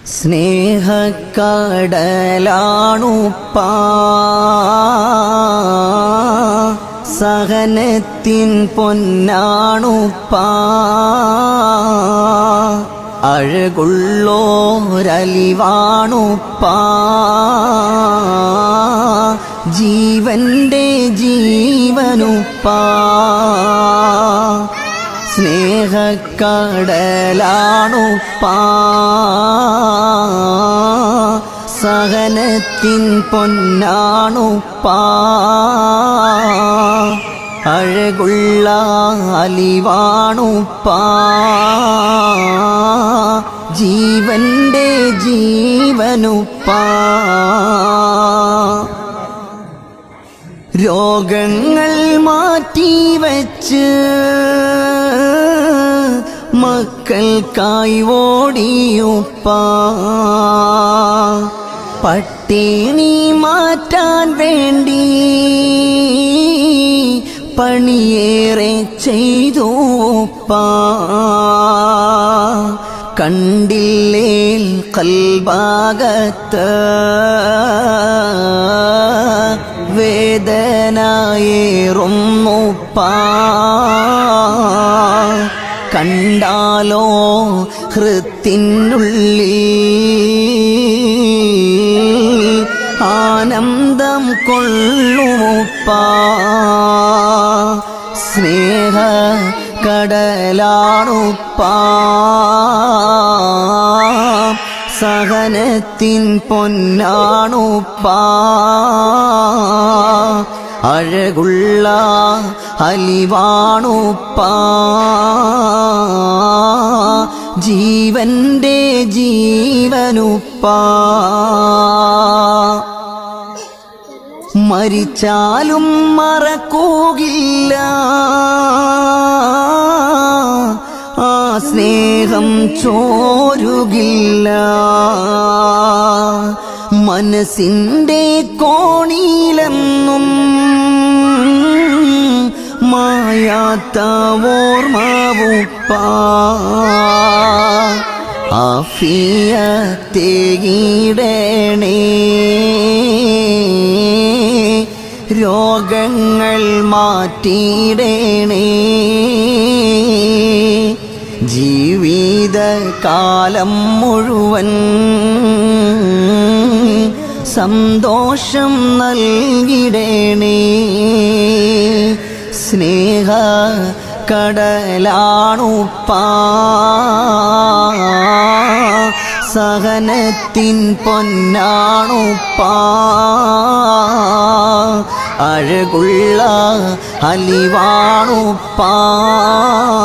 സ്നേഹക്കടലാണുപ്പാ സഹനത്തിൻ പൊന്നാണുപ്പാ അഴകുള്ളോരലിവാണുപ്പാ ജീവന്റെ ജീവനുപ്പാ സ്നേഹക്കടലാണുപ്പാ സഹനത്തിൻ പൊന്നാണുപ്പാ അഴകുള്ള അലിവാണുപ്പാ ജീവന്റെ ജീവനുപ്പാ രോഗങ്ങൾ മാറ്റിവെച്ച് മക്കൾക്കായി ഓടിയുപ്പ പട്ടിണി മാറ്റാൻ വേണ്ടി പണിയേറെ ചെയ്തോപ്പ കണ്ടില്ലേൽ കൽഭാഗത്ത് വേദനയേറുന്നുപ്പ കണ്ടാലോ ഹൃത്തിനുള്ളിൽ ആനന്ദം കൊള്ളുമുപ്പ സ്നേഹ കടലാണുപ്പ സഹനത്തിൻ പൊന്നാണുപ്പ അഴകുള്ള അലിവാണുപ്പ ജീവന്റെ ജീവനുപ്പ മരിച്ചാലും മറക്കൂകില്ല ആ സ്നേഹം ചോരുകില്ല മനസ്സിൻ്റെ കോണിയിലെന്നും മായാത്ത ഓർമ്മവുപ്പ ആഫിയത്തേകിടണേ രോഗങ്ങൾ മാറ്റിയിടണേ ജീവിതകാലം മുഴുവൻ സന്തോഷം നൽകിടണേ സ്നേഹ കടലാണുപ്പാ സഹനത്തിൻ പൊന്നാണുപ്പാ അഴകുള്ള അലിവാണുപ്പാ